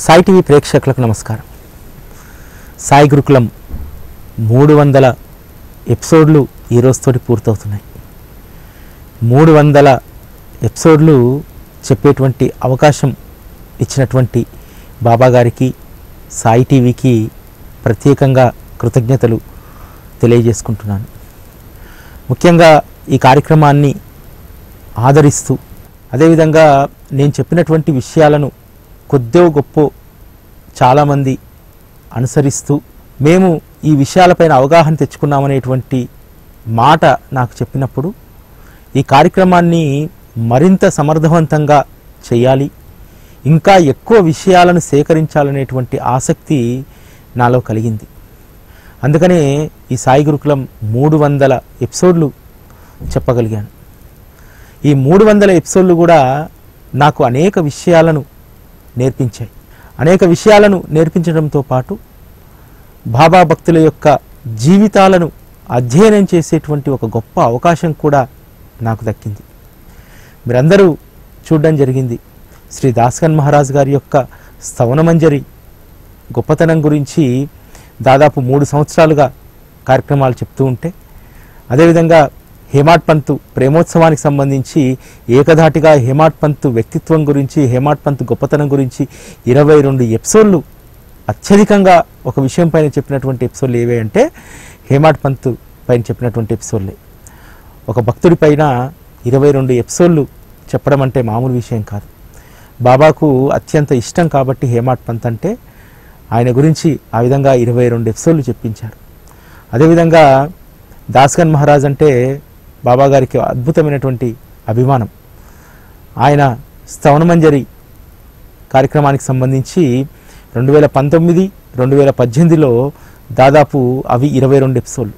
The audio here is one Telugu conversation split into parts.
సాయి టీవీ ప్రేక్షకులకు నమస్కారం సాయి గురుకులం మూడు వందల ఎపిసోడ్లు ఈ రోజుతోటి పూర్తవుతున్నాయి మూడు వందల ఎపిసోడ్లు చెప్పేటువంటి అవకాశం ఇచ్చినటువంటి బాబా గారికి సాయి టీవీకి ప్రత్యేకంగా కృతజ్ఞతలు తెలియజేసుకుంటున్నాను ముఖ్యంగా ఈ కార్యక్రమాన్ని ఆదరిస్తూ అదేవిధంగా నేను చెప్పినటువంటి విషయాలను కొద్దో గొప్ప చాలామంది అనుసరిస్తూ మేము ఈ విషయాలపైన అవగాహన తెచ్చుకున్నామనేటువంటి మాట నాకు చెప్పినప్పుడు ఈ కార్యక్రమాన్ని మరింత సమర్థవంతంగా చేయాలి ఇంకా ఎక్కువ విషయాలను సేకరించాలనేటువంటి ఆసక్తి నాలో కలిగింది అందుకనే ఈ సాయి గురుకులం మూడు వందల ఎపిసోడ్లు చెప్పగలిగాను ఈ మూడు వందల ఎపిసోడ్లు కూడా నాకు అనేక విషయాలను నేర్పించాయి అనేక విషయాలను నేర్పించడంతో పాటు బాబా భక్తుల యొక్క జీవితాలను అధ్యయనం చేసేటువంటి ఒక గొప్ప అవకాశం కూడా నాకు దక్కింది మీరందరూ చూడడం జరిగింది శ్రీ దాస్కన్ మహారాజ్ గారి యొక్క స్తవనమంజరి గొప్పతనం గురించి దాదాపు మూడు సంవత్సరాలుగా కార్యక్రమాలు చెప్తూ ఉంటే అదేవిధంగా హేమాడ్ పంత్ ప్రేమోత్సవానికి సంబంధించి ఏకధాటిగా హేమాడ్ పంత్ వ్యక్తిత్వం గురించి హేమాడ్ పంత్ గొప్పతనం గురించి ఇరవై రెండు ఎపిసోడ్లు అత్యధికంగా ఒక విషయం పైన చెప్పినటువంటి ఎపిసోడ్లు ఏవే అంటే హేమాడ్ పంత్ పైన చెప్పినటువంటి ఎపిసోడ్లే ఒక భక్తుడి పైన ఇరవై రెండు ఎపిసోడ్లు చెప్పడం అంటే మామూలు విషయం కాదు బాబాకు అత్యంత ఇష్టం కాబట్టి హేమాడ్ పంత్ అంటే ఆయన గురించి ఆ విధంగా ఇరవై రెండు ఎపిసోడ్లు చెప్పించారు అదేవిధంగా దాస్గన్ మహారాజ్ అంటే బాబా గారికి అద్భుతమైనటువంటి అభిమానం ఆయన స్తవనమంజరి కార్యక్రమానికి సంబంధించి రెండు వేల పంతొమ్మిది రెండు వేల పద్దెనిమిదిలో దాదాపు అవి ఇరవై రెండు ఎపిసోడ్లు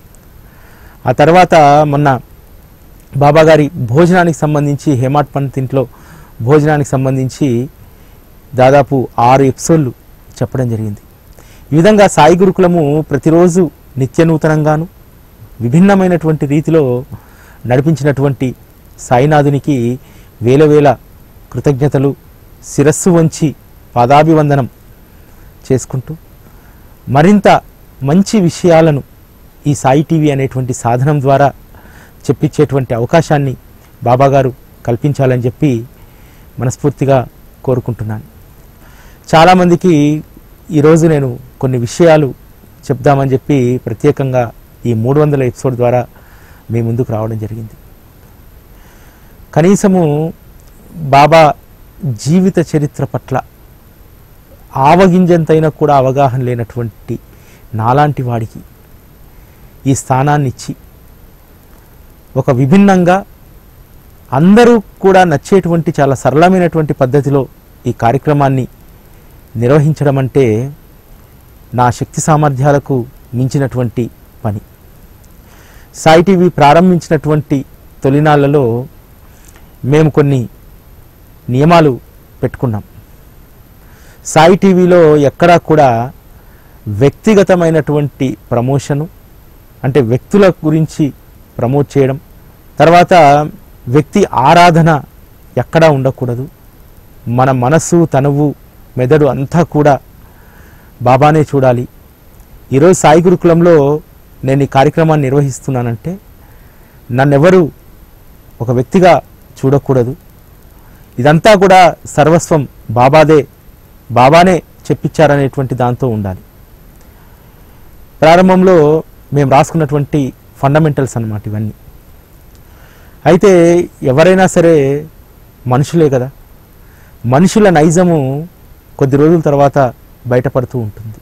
ఆ తర్వాత మొన్న బాబా గారి భోజనానికి సంబంధించి హేమాట్ పంత్ ఇంట్లో భోజనానికి సంబంధించి దాదాపు ఆరు ఎపిసోడ్లు చెప్పడం జరిగింది ఈ విధంగా సాయి గురుకులము ప్రతిరోజు నిత్య నూతనంగాను విభిన్నమైనటువంటి రీతిలో నడిపించినటువంటి సాయినాథునికి వేల వేల కృతజ్ఞతలు శిరస్సు వంచి పాదాభివందనం చేసుకుంటూ మరింత మంచి విషయాలను ఈ సాయి టీవీ అనేటువంటి సాధనం ద్వారా చెప్పించేటువంటి అవకాశాన్ని బాబాగారు కల్పించాలని చెప్పి మనస్ఫూర్తిగా కోరుకుంటున్నాను చాలామందికి ఈరోజు నేను కొన్ని విషయాలు చెప్దామని చెప్పి ప్రత్యేకంగా ఈ మూడు వందల ఎపిసోడ్ ద్వారా మీ ముందుకు రావడం జరిగింది కనీసము బాబా జీవిత చరిత్ర పట్ల ఆవగింజంతైనా కూడా అవగాహన లేనటువంటి నాలాంటి వాడికి ఈ స్థానాన్ని ఇచ్చి ఒక విభిన్నంగా అందరూ కూడా నచ్చేటువంటి చాలా సరళమైనటువంటి పద్ధతిలో ఈ కార్యక్రమాన్ని నిర్వహించడం అంటే నా శక్తి సామర్థ్యాలకు మించినటువంటి పని సాయి టీవీ ప్రారంభించినటువంటి తొలినాళ్లలో మేము కొన్ని నియమాలు పెట్టుకున్నాం సాయి టీవీలో ఎక్కడా కూడా వ్యక్తిగతమైనటువంటి ప్రమోషను అంటే వ్యక్తుల గురించి ప్రమోట్ చేయడం తర్వాత వ్యక్తి ఆరాధన ఎక్కడా ఉండకూడదు మన మనస్సు తనువు మెదడు అంతా కూడా బాబానే చూడాలి ఈరోజు సాయి గురుకులంలో నేను ఈ కార్యక్రమాన్ని నిర్వహిస్తున్నానంటే నన్నెవరు ఒక వ్యక్తిగా చూడకూడదు ఇదంతా కూడా సర్వస్వం బాబాదే బాబానే చెప్పించారనేటువంటి దాంతో ఉండాలి ప్రారంభంలో మేము రాసుకున్నటువంటి ఫండమెంటల్స్ అన్నమాట ఇవన్నీ అయితే ఎవరైనా సరే మనుషులే కదా మనుషుల నైజము కొద్ది రోజుల తర్వాత బయటపడుతూ ఉంటుంది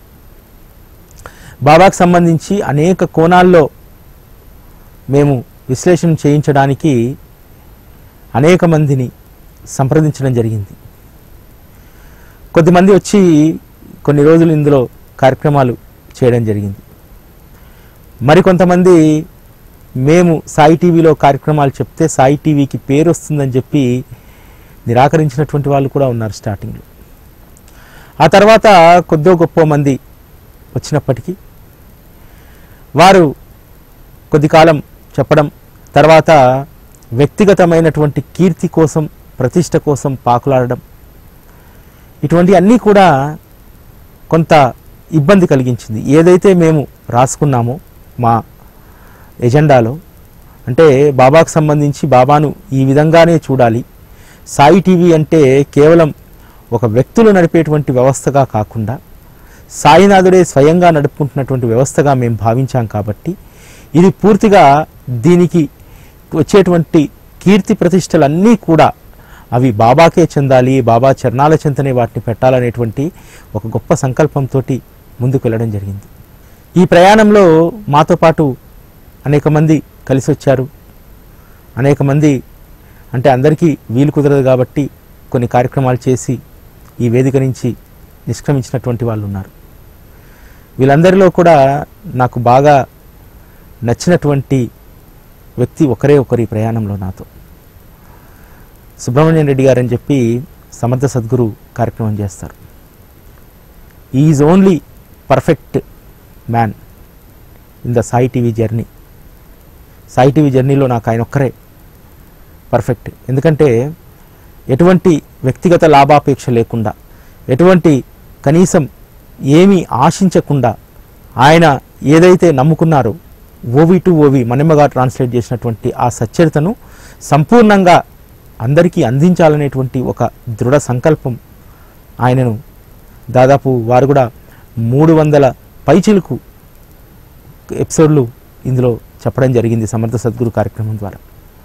బాబాకు సంబంధించి అనేక కోణాల్లో మేము విశ్లేషణ చేయించడానికి అనేక మందిని సంప్రదించడం జరిగింది కొద్దిమంది వచ్చి కొన్ని రోజులు ఇందులో కార్యక్రమాలు చేయడం జరిగింది మరికొంతమంది మేము సాయి టీవీలో కార్యక్రమాలు చెప్తే సాయి టీవీకి పేరు వస్తుందని చెప్పి నిరాకరించినటువంటి వాళ్ళు కూడా ఉన్నారు స్టార్టింగ్లో ఆ తర్వాత కొద్దో గొప్ప మంది వచ్చినప్పటికీ వారు కొద్ది కాలం చెప్పడం తర్వాత వ్యక్తిగతమైనటువంటి కీర్తి కోసం ప్రతిష్ట కోసం పాకులాడడం ఇటువంటి అన్నీ కూడా కొంత ఇబ్బంది కలిగించింది ఏదైతే మేము రాసుకున్నామో మా ఎజెండాలో అంటే బాబాకు సంబంధించి బాబాను ఈ విధంగానే చూడాలి సాయి టీవీ అంటే కేవలం ఒక వ్యక్తులు నడిపేటువంటి వ్యవస్థగా కాకుండా సాయినాథుడే స్వయంగా నడుపుకుంటున్నటువంటి వ్యవస్థగా మేము భావించాం కాబట్టి ఇది పూర్తిగా దీనికి వచ్చేటువంటి కీర్తి ప్రతిష్టలన్నీ కూడా అవి బాబాకే చెందాలి బాబా చరణాల చెంతనే వాటిని పెట్టాలనేటువంటి ఒక గొప్ప సంకల్పంతో ముందుకు వెళ్ళడం జరిగింది ఈ ప్రయాణంలో మాతో పాటు అనేక మంది కలిసి వచ్చారు అనేక మంది అంటే అందరికీ వీలు కుదరదు కాబట్టి కొన్ని కార్యక్రమాలు చేసి ఈ వేదిక నుంచి నిష్క్రమించినటువంటి వాళ్ళు ఉన్నారు వీళ్ళందరిలో కూడా నాకు బాగా నచ్చినటువంటి వ్యక్తి ఒకరే ఒకరి ప్రయాణంలో నాతో సుబ్రహ్మణ్యం రెడ్డి గారు అని చెప్పి సమర్థ సద్గురు కార్యక్రమం చేస్తారు is only perfect man in the Sai TV journey Sai TV జర్నీలో నాకు ఆయన ఒక్కరే పర్ఫెక్ట్ ఎందుకంటే ఎటువంటి వ్యక్తిగత లాభాపేక్ష లేకుండా ఎటువంటి కనీసం ఏమీ ఆశించకుండా ఆయన ఏదైతే నమ్ముకున్నారో ఓవి టు ఓవి మనిమ్మగా ట్రాన్స్లేట్ చేసినటువంటి ఆ సచ్చరితను సంపూర్ణంగా అందరికీ అందించాలనేటువంటి ఒక దృఢ సంకల్పం ఆయనను దాదాపు వారు కూడా మూడు వందల పైచిలకు ఎపిసోడ్లు ఇందులో చెప్పడం జరిగింది సమర్థ సద్గురు కార్యక్రమం ద్వారా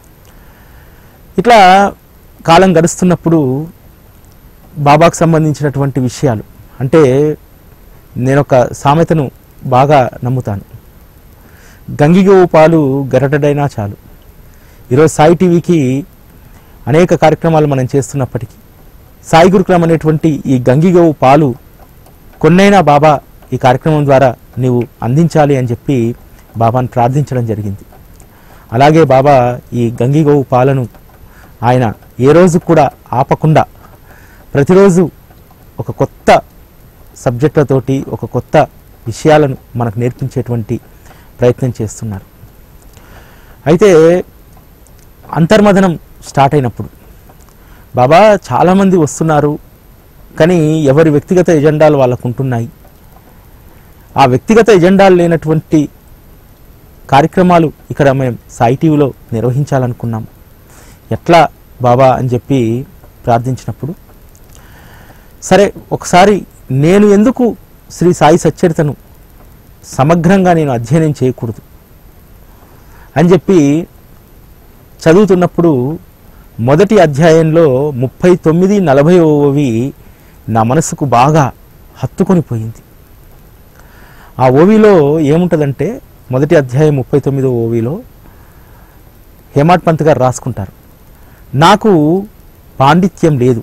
ఇట్లా కాలం గడుస్తున్నప్పుడు బాబాకు సంబంధించినటువంటి విషయాలు అంటే నేను ఒక సామెతను బాగా నమ్ముతాను గంగిగోవు పాలు గరటడైనా చాలు ఈరోజు సాయి టీవీకి అనేక కార్యక్రమాలు మనం చేస్తున్నప్పటికీ సాయి గురుకులం అనేటువంటి ఈ గంగిగోవు పాలు కొన్నైనా బాబా ఈ కార్యక్రమం ద్వారా నీవు అందించాలి అని చెప్పి బాబాను ప్రార్థించడం జరిగింది అలాగే బాబా ఈ గంగిగోవు పాలను ఆయన ఏ రోజు కూడా ఆపకుండా ప్రతిరోజు ఒక కొత్త సబ్జెక్టులతోటి ఒక కొత్త విషయాలను మనకు నేర్పించేటువంటి ప్రయత్నం చేస్తున్నారు అయితే అంతర్మథనం స్టార్ట్ అయినప్పుడు బాబా చాలామంది వస్తున్నారు కానీ ఎవరి వ్యక్తిగత ఎజెండాలు వాళ్ళకు ఉంటున్నాయి ఆ వ్యక్తిగత ఎజెండాలు లేనటువంటి కార్యక్రమాలు ఇక్కడ మేము సాయి టీవీలో నిర్వహించాలనుకున్నాం ఎట్లా బాబా అని చెప్పి ప్రార్థించినప్పుడు సరే ఒకసారి నేను ఎందుకు శ్రీ సాయి సచ్చరితను సమగ్రంగా నేను అధ్యయనం చేయకూడదు అని చెప్పి చదువుతున్నప్పుడు మొదటి అధ్యాయంలో ముప్పై తొమ్మిది నలభై ఓవి నా మనసుకు బాగా హత్తుకొని పోయింది ఆ ఓవిలో ఏముంటుందంటే మొదటి అధ్యాయం ముప్పై తొమ్మిదో ఓవిలో హేమాడ్ పంత్ గారు రాసుకుంటారు నాకు పాండిత్యం లేదు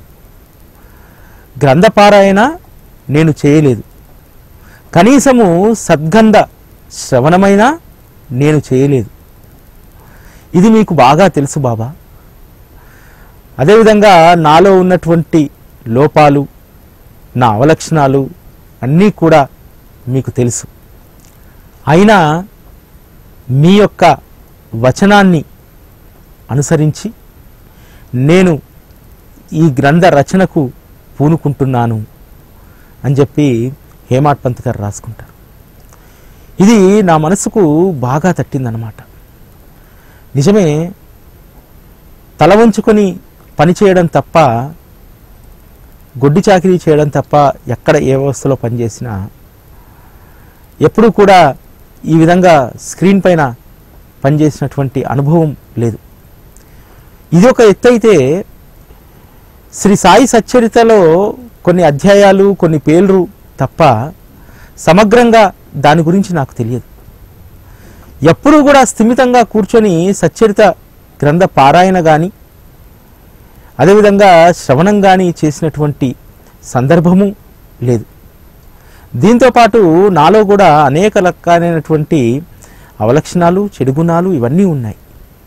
గ్రంథపారాయణ నేను చేయలేదు కనీసము సద్గంధ శ్రవణమైనా నేను చేయలేదు ఇది మీకు బాగా తెలుసు బాబా అదేవిధంగా నాలో ఉన్నటువంటి లోపాలు నా అవలక్షణాలు అన్నీ కూడా మీకు తెలుసు అయినా మీ యొక్క వచనాన్ని అనుసరించి నేను ఈ గ్రంథ రచనకు పూనుకుంటున్నాను అని చెప్పి హేమాడ్ పంత్ గారు రాసుకుంటారు ఇది నా మనసుకు బాగా తట్టిందనమాట నిజమే తల వంచుకొని పని చేయడం తప్ప గొడ్డి చాకిరీ చేయడం తప్ప ఎక్కడ ఏ వ్యవస్థలో పనిచేసినా ఎప్పుడూ కూడా ఈ విధంగా స్క్రీన్ పైన పనిచేసినటువంటి అనుభవం లేదు ఇది ఒక ఎత్తు అయితే శ్రీ సాయి సచ్చరితలో కొన్ని అధ్యాయాలు కొన్ని పేర్లు తప్ప సమగ్రంగా దాని గురించి నాకు తెలియదు ఎప్పుడూ కూడా స్థిమితంగా కూర్చొని సచ్చరిత గ్రంథ పారాయణ కానీ అదేవిధంగా శ్రవణం కానీ చేసినటువంటి సందర్భము లేదు దీంతోపాటు నాలో కూడా అనేక రకాలైనటువంటి అవలక్షణాలు చెడు గుణాలు ఇవన్నీ ఉన్నాయి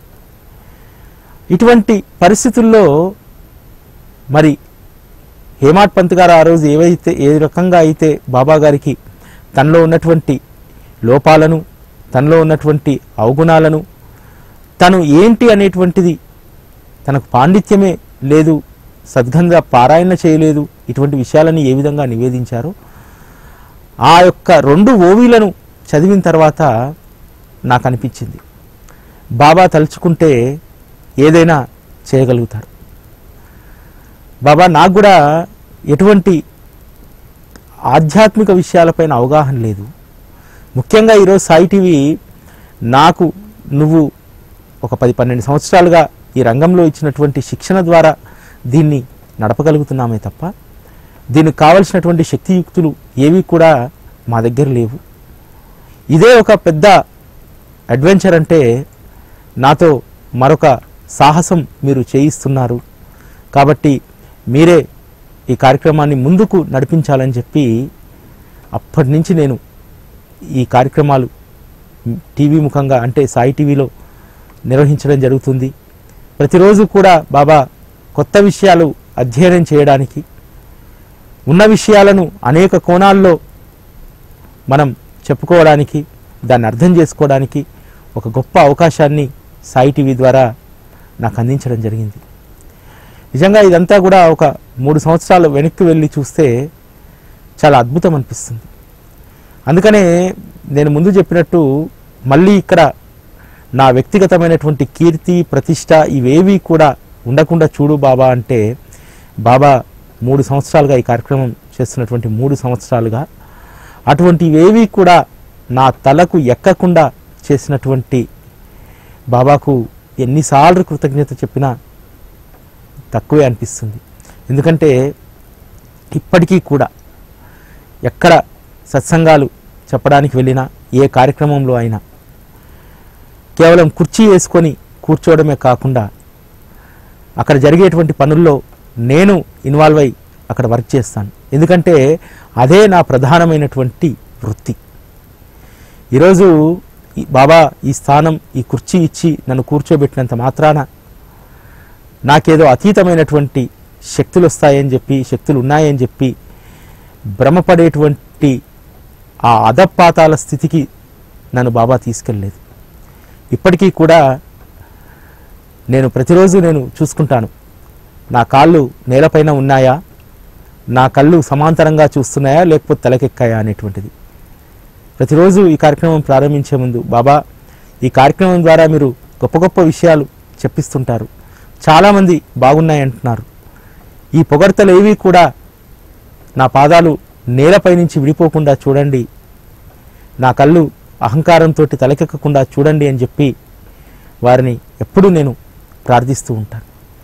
ఇటువంటి పరిస్థితుల్లో మరి హేమాడ్ పంత్ గారు ఆ రోజు ఏవైతే ఏ రకంగా అయితే బాబా గారికి తనలో ఉన్నటువంటి లోపాలను తనలో ఉన్నటువంటి అవగుణాలను తను ఏంటి అనేటువంటిది తనకు పాండిత్యమే లేదు సద్గంధ పారాయణ చేయలేదు ఇటువంటి విషయాలని ఏ విధంగా నివేదించారో ఆ యొక్క రెండు ఓవీలను చదివిన తర్వాత నాకు అనిపించింది బాబా తలుచుకుంటే ఏదైనా చేయగలుగుతాడు బాబా నాకు కూడా ఎటువంటి ఆధ్యాత్మిక విషయాలపైన అవగాహన లేదు ముఖ్యంగా ఈరోజు సాయి టీవీ నాకు నువ్వు ఒక పది పన్నెండు సంవత్సరాలుగా ఈ రంగంలో ఇచ్చినటువంటి శిక్షణ ద్వారా దీన్ని నడపగలుగుతున్నామే తప్ప దీనికి కావలసినటువంటి శక్తియుక్తులు ఏవి కూడా మా దగ్గర లేవు ఇదే ఒక పెద్ద అడ్వెంచర్ అంటే నాతో మరొక సాహసం మీరు చేయిస్తున్నారు కాబట్టి మీరే ఈ కార్యక్రమాన్ని ముందుకు నడిపించాలని చెప్పి అప్పటి నుంచి నేను ఈ కార్యక్రమాలు టీవీ ముఖంగా అంటే సాయి టీవీలో నిర్వహించడం జరుగుతుంది ప్రతిరోజు కూడా బాబా కొత్త విషయాలు అధ్యయనం చేయడానికి ఉన్న విషయాలను అనేక కోణాల్లో మనం చెప్పుకోవడానికి దాన్ని అర్థం చేసుకోవడానికి ఒక గొప్ప అవకాశాన్ని సాయి టీవీ ద్వారా నాకు అందించడం జరిగింది నిజంగా ఇదంతా కూడా ఒక మూడు సంవత్సరాలు వెనక్కి వెళ్ళి చూస్తే చాలా అద్భుతం అనిపిస్తుంది అందుకనే నేను ముందు చెప్పినట్టు మళ్ళీ ఇక్కడ నా వ్యక్తిగతమైనటువంటి కీర్తి ప్రతిష్ట ఇవేవి కూడా ఉండకుండా చూడు బాబా అంటే బాబా మూడు సంవత్సరాలుగా ఈ కార్యక్రమం చేస్తున్నటువంటి మూడు సంవత్సరాలుగా అటువంటివేవి కూడా నా తలకు ఎక్కకుండా చేసినటువంటి బాబాకు ఎన్నిసార్లు కృతజ్ఞత చెప్పినా తక్కువే అనిపిస్తుంది ఎందుకంటే ఇప్పటికీ కూడా ఎక్కడ సత్సంగాలు చెప్పడానికి వెళ్ళినా ఏ కార్యక్రమంలో అయినా కేవలం కుర్చీ వేసుకొని కూర్చోవడమే కాకుండా అక్కడ జరిగేటువంటి పనుల్లో నేను ఇన్వాల్వ్ అయి అక్కడ వర్క్ చేస్తాను ఎందుకంటే అదే నా ప్రధానమైనటువంటి వృత్తి ఈరోజు ఈ బాబా ఈ స్థానం ఈ కుర్చీ ఇచ్చి నన్ను కూర్చోబెట్టినంత మాత్రాన నాకేదో అతీతమైనటువంటి శక్తులు వస్తాయని చెప్పి శక్తులు ఉన్నాయని చెప్పి భ్రమపడేటువంటి ఆ అధపాతాల స్థితికి నన్ను బాబా తీసుకెళ్ళలేదు ఇప్పటికీ కూడా నేను ప్రతిరోజు నేను చూసుకుంటాను నా కాళ్ళు నేలపైన ఉన్నాయా నా కళ్ళు సమాంతరంగా చూస్తున్నాయా లేకపోతే తలకెక్కాయా అనేటువంటిది ప్రతిరోజు ఈ కార్యక్రమం ప్రారంభించే ముందు బాబా ఈ కార్యక్రమం ద్వారా మీరు గొప్ప గొప్ప విషయాలు చెప్పిస్తుంటారు చాలామంది బాగున్నాయి అంటున్నారు ఈ పొగడ్తలు ఏవి కూడా నా పాదాలు నేలపై నుంచి విడిపోకుండా చూడండి నా కళ్ళు అహంకారంతో తలకెక్కకుండా చూడండి అని చెప్పి వారిని ఎప్పుడూ నేను ప్రార్థిస్తూ ఉంటాను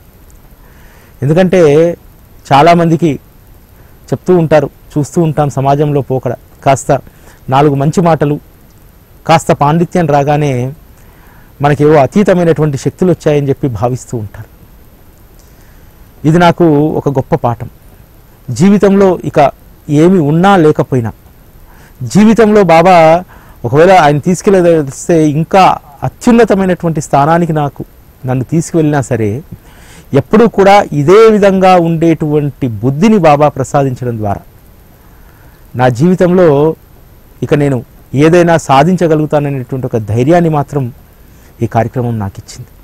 ఎందుకంటే చాలామందికి చెప్తూ ఉంటారు చూస్తూ ఉంటాం సమాజంలో పోకడ కాస్త నాలుగు మంచి మాటలు కాస్త పాండిత్యం రాగానే మనకేవో అతీతమైనటువంటి శక్తులు వచ్చాయని చెప్పి భావిస్తూ ఉంటారు ఇది నాకు ఒక గొప్ప పాఠం జీవితంలో ఇక ఏమి ఉన్నా లేకపోయినా జీవితంలో బాబా ఒకవేళ ఆయన తీసుకెళ్ళస్తే ఇంకా అత్యున్నతమైనటువంటి స్థానానికి నాకు నన్ను తీసుకువెళ్ళినా సరే ఎప్పుడూ కూడా ఇదే విధంగా ఉండేటువంటి బుద్ధిని బాబా ప్రసాదించడం ద్వారా నా జీవితంలో ఇక నేను ఏదైనా సాధించగలుగుతాననేటువంటి ఒక ధైర్యాన్ని మాత్రం ఈ కార్యక్రమం నాకు ఇచ్చింది